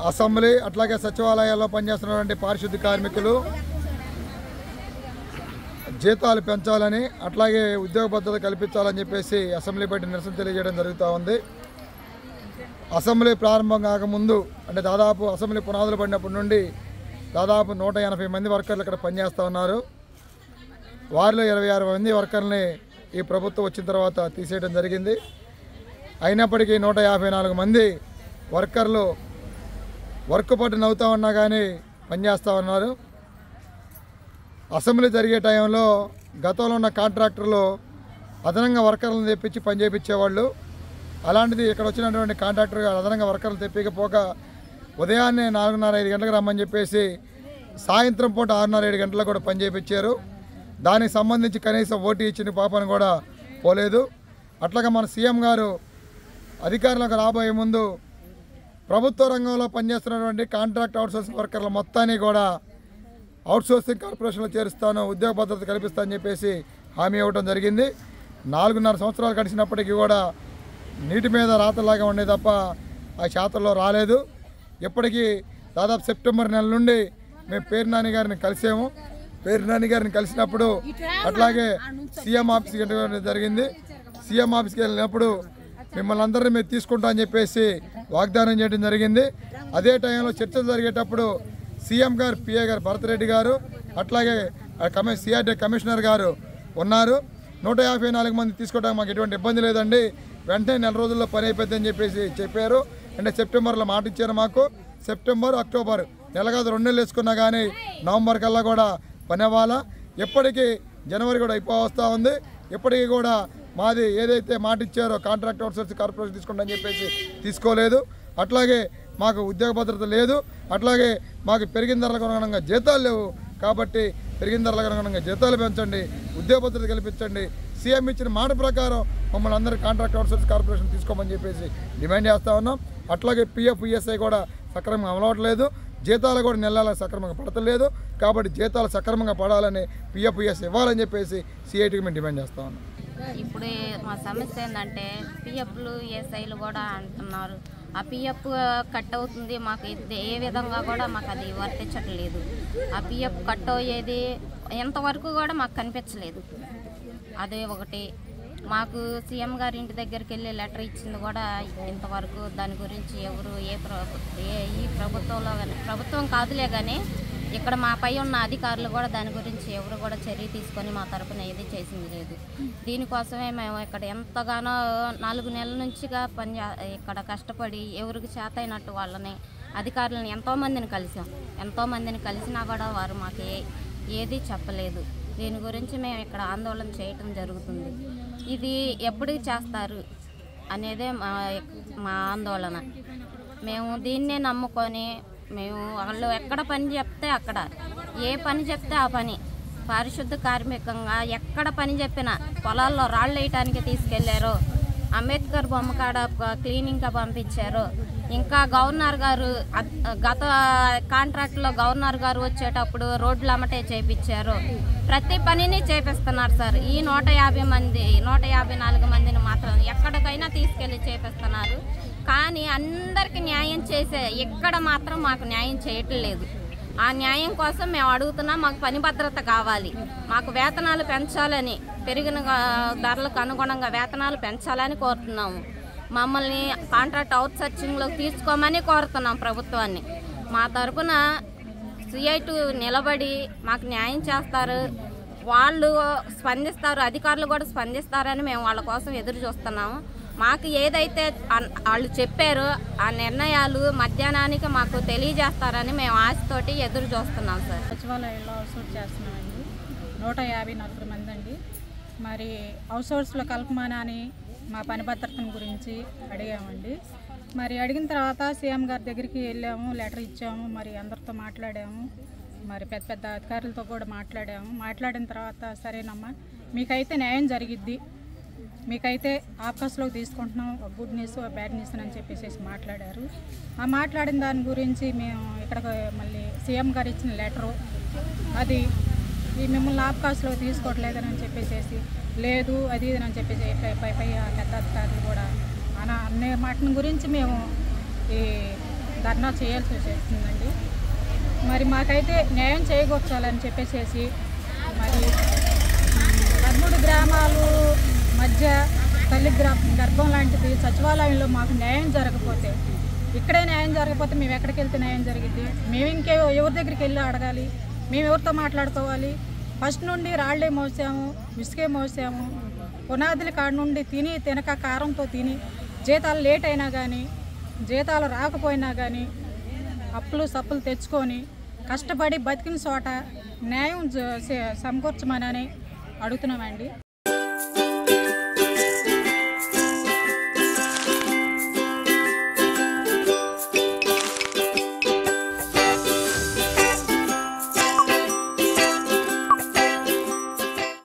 assembly అట్లాగే సచివాలయాల్లో పనిచేస్తున్నటువంటి పారిశుద్ధ్య కార్మికులు జీతాలు పెంచాలని అట్లాగే ఉద్యోగ భద్రత కల్పించాలని చెప్పేసి అసెంబ్లీ బయట నిరసన తెలియజేయడం జరుగుతూ ఉంది అసెంబ్లీ ప్రారంభం కాకముందు అంటే దాదాపు అసెంబ్లీ పునాదులు పడినప్పటి నుండి దాదాపు నూట ఎనభై మంది వర్కర్లు ఇక్కడ పనిచేస్తూ ఉన్నారు వారిలో ఇరవై ఆరు మంది వర్కర్ని ఈ ప్రభుత్వం వచ్చిన తర్వాత తీసేయడం జరిగింది అయినప్పటికీ నూట యాభై నాలుగు మంది వర్కర్లు వర్క్ పట్టున అవుతా ఉన్నా కానీ పనిచేస్తూ ఉన్నారు అసెంబ్లీ జరిగే టైంలో గతంలో ఉన్న కాంట్రాక్టర్లు అదనంగా వర్కర్లను తెప్పించి పని చేయించేవాళ్ళు అలాంటిది ఇక్కడ వచ్చినటువంటి కాంట్రాక్టర్ గారు అదనంగా వర్కర్లు తెప్పించకపోక ఉదయాన్నే నాలుగున్నర ఐదు గంటలకు రమ్మని చెప్పేసి సాయంత్రం పూట ఆరున్నర ఏడు గంటలకు కూడా పని చేయించారు దానికి సంబంధించి కనీసం ఓటీ ఇచ్చిన పాపను కూడా పోలేదు అట్లాగా మన సీఎం గారు అధికారులకు రాబోయే ముందు ప్రభుత్వ రంగంలో పనిచేస్తున్నటువంటి కాంట్రాక్ట్ అవుట్సోర్సింగ్ వర్కర్ల మొత్తాన్ని కూడా అవుట్సోర్సింగ్ కార్పొరేషన్లో చేరుస్తాను ఉద్యోగ భద్రత కల్పిస్తానని చెప్పేసి హామీ ఇవ్వడం జరిగింది నాలుగున్నర సంవత్సరాలు గడిచినప్పటికీ కూడా నీటి మీద రాతలాగా ఉండే తప్ప ఆ శాతంలో రాలేదు ఇప్పటికీ దాదాపు సెప్టెంబర్ నెల నుండి మేము పేరు నాని గారిని కలిసాము పేరు నాని గారిని కలిసినప్పుడు అట్లాగే సీఎం ఆఫీస్కి వెళ్ళడం జరిగింది సీఎం ఆఫీస్కి వెళ్ళినప్పుడు మిమ్మల్ని అందరినీ మేము తీసుకుంటాం అని చెప్పేసి వాగ్దానం చేయడం జరిగింది అదే టైంలో చర్చలు జరిగేటప్పుడు సీఎం గారు పిఏ గారు భరతరెడ్డి గారు అట్లాగే ఆ కమి సిఆర్డీ కమిషనర్ గారు ఉన్నారు నూట యాభై నాలుగు మంది తీసుకోవడానికి మాకు ఎటువంటి ఇబ్బంది లేదండి వెంటనే నెల రోజుల్లో పని అయిపోద్ది అని చెప్పేసి చెప్పారు అంటే సెప్టెంబర్లో మాట ఇచ్చారు మాకు సెప్టెంబర్ అక్టోబర్ నెల కాదు రెండు నెలలు వేసుకున్నా కానీ నవంబర్ కల్లా కూడా పని అవ్వాలా ఎప్పటికీ జనవరి కూడా అయిపోవస్తూ ఉంది ఇప్పటికీ కూడా మాది ఏదైతే మాట ఇచ్చారో కాంట్రాక్ట్ అవుట్సోర్స్ కార్పొరేషన్ తీసుకుంటా అని చెప్పేసి తీసుకోలేదు అట్లాగే మాకు ఉద్యోగ భద్రత లేదు అట్లాగే మాకు పెరిగిన ధరలకు అనుగుణంగా జీతాలు లేవు కాబట్టి పెరిగిన ధరలకు అనుగుణంగా జీతాలు పెంచండి ఉద్యోగ భద్రత కల్పించండి సీఎం ఇచ్చిన మాట ప్రకారం మమ్మల్ని అందరూ కాంట్రాక్ట్ అవుట్సోర్స్ కార్పొరేషన్ తీసుకోమని చెప్పేసి డిమాండ్ చేస్తూ ఉన్నాం అట్లాగే పిఎఫ్ ఈఎస్ఐ కూడా సక్రమంగా అమలవట్లేదు జీతాలు కూడా నెలల సక్రమంగా పడతలేదు కాబట్టి జీతాలు సక్రమంగా పడాలని పిఎఫ్ ఈఎస్ఐ ఇవ్వాలని చెప్పేసి సిఐటికి మేము డిమాండ్ చేస్తూ ఉన్నాం ఇప్పుడు మా సమస్య ఏంటంటే పిఎఫ్లు ఏసైలు కూడా అంటున్నారు ఆ పిఎఫ్ కట్ అవుతుంది మాకు ఇది ఏ విధంగా కూడా మాకు అది వర్తించట్లేదు ఆ పిఎఫ్ కట్ అయ్యేది ఎంతవరకు కూడా మాకు కనిపించలేదు అదే ఒకటి మాకు సీఎం గారి ఇంటి దగ్గరికి వెళ్ళి లెటర్ ఇచ్చింది కూడా ఇంతవరకు దాని గురించి ఎవరు ఏ ప్రభు ఏ ఈ ప్రభుత్వంలో కానీ ప్రభుత్వం కాదులే కానీ ఇక్కడ మా పై ఉన్న అధికారులు కూడా దాని గురించి ఎవరు కూడా చర్య తీసుకొని మా తరపున ఏది చేసింది లేదు దీనికోసమే మేము ఇక్కడ ఎంతగానో నాలుగు నెలల నుంచిగా పని ఇక్కడ కష్టపడి ఎవరికి చేతైనట్టు వాళ్ళని అధికారులను ఎంతోమందిని కలిసాం ఎంతోమందిని కలిసినా కూడా వారు మాకు ఏ ఏది చెప్పలేదు దీని గురించి మేము ఇక్కడ ఆందోళన చేయటం జరుగుతుంది ఇది ఎప్పుడు చేస్తారు అనేదే మా మా ఆందోళన మేము దీన్నే నమ్ముకొని మేము వాళ్ళు ఎక్కడ పని చెప్తే అక్కడ ఏ పని చెప్తే ఆ పని పారిశుద్ధ కార్మికంగా ఎక్కడ పని చెప్పినా పొలాల్లో రాళ్ళు వేయటానికి తీసుకెళ్లారు అంబేద్కర్ బొమ్మ కాడ ప- క్లీనింగ్గా పంపించారు ఇంకా గవర్నర్ గారు అద్- గత కాంట్రాక్ట్లో గవర్నర్ గారు వచ్చేటప్పుడు రోడ్లు అమ్మటే చేపించారు ప్రతి పనిని చేపిస్తున్నారు సార్ ఈ నూట యాభై మంది నూట యాభై నాలుగు మందిని మాత్రం ఎక్కడికైనా తీసుకెళ్ళి చేపిస్తున్నారు కానీ అందరికి న్యాయం చేసే ఇక్కడ మాత్రం మాకు న్యాయం చేయట్లేదు ఆ న్యాయం కోసం మేము అడుగుతున్నాం మాకు పని భద్రత కావాలి మాకు వేతనాలు పెంచాలని పెరిగిన ఆ, ధరలకు అనుగుణంగా వేతనాలు పెంచాలని కోరుతున్నాము మమ్మల్ని కాంట్రాక్ట్ అవుట్ సర్చింగ్లోకి తీసుకోమని కోరుతున్నాం ప్రభుత్వాన్ని మా తరపున సిఐటు నిలబడి మాకు న్యాయం చేస్తారు వాళ్ళు స్పందిస్తారు అధికారులు కూడా స్పందిస్తారని మేము వాళ్ళ కోసం ఎదురు చూస్తున్నాము మాకు ఏదైతే అన్- వాళ్ళు చెప్పారో ఆ నిర్ణయాలు మధ్యాహ్నానికి మాకు తెలియజేస్తారని మేము ఆశతోటి ఎదురు చూస్తున్నాం సార్ సచివాలయంలో అవుట్సోర్స్ చేస్తున్నామండి నూట యాభై నలుగురు మంది అండి మరి అవుట్సోర్స్లో కలపమని అని మా పని భద్రతను గురించి అడిగామండి మరి అడిగిన తర్వాత సీఎం గారి దగ్గరికి వెళ్ళాము లెటర్ ఇచ్చాము మరి అందరితో మాట్లాడాము మరి పెద్ద పెద్ద అధికారులతో కూడా మాట్లాడాము మాట్లాడిన తర్వాత సరేనమ్మా మీకైతే న్యాయం జరిగిద్ది మీకైతే ఆఫీస్లోకి తీసుకుంటున్నాం ఒక గుడ్ న్యూస్ ఒక బ్యాడ్ న్యూస్ అని చెప్పేసి మాట్లాడారు ఆ మాట్లాడిన దాని గురించి మేము ఇక్కడ మళ్ళీ సీఎం గారు ఇచ్చిన లెటరు అది ఈ మిమ్మల్ని ఆఫ్కాస్లో తీసుకోవట్లేదని చెప్పేసి లేదు అది ఇది అని చెప్పేసి పై- పై పై ఆ పెద్ద అధికారులు కూడా అన అనే మాటని గురించి మేము ఈ ధర్నా చేయాల్సి వస్తుందండి మరి మాకైతే న్యాయం చేయకూర్చాలని చెప్పేసేసి మరి పదమూడు గ్రామాలు మధ్య తల్లి గ్రా గర్భం లాంటిది సచివాలయంలో మాకు న్యాయం జరగకపోతే ఇక్కడే న్యాయం జరగకపోతే మేము ఎక్కడికి వెళ్తే న్యాయం జరిగింది మేము ఇంకే ఎవరి దగ్గరికి వెళ్ళి అడగాలి మేము ఎవరితో మాట్లాడుకోవాలి ఫస్ట్ నుండి రాళ్ళే మోసాము ఇసుకే మోసాము పునాదుల కాడ నుండి తిని తినక కారంతో తిని జీతాలు లేట్ అయినా కానీ జీతాలు రాకపోయినా కానీ అప్పులు సప్పులు తెచ్చుకొని కష్టపడి బతికిన చోట న్యాయం జ- సే- సమకూర్చమని అడుగుతున్నామండి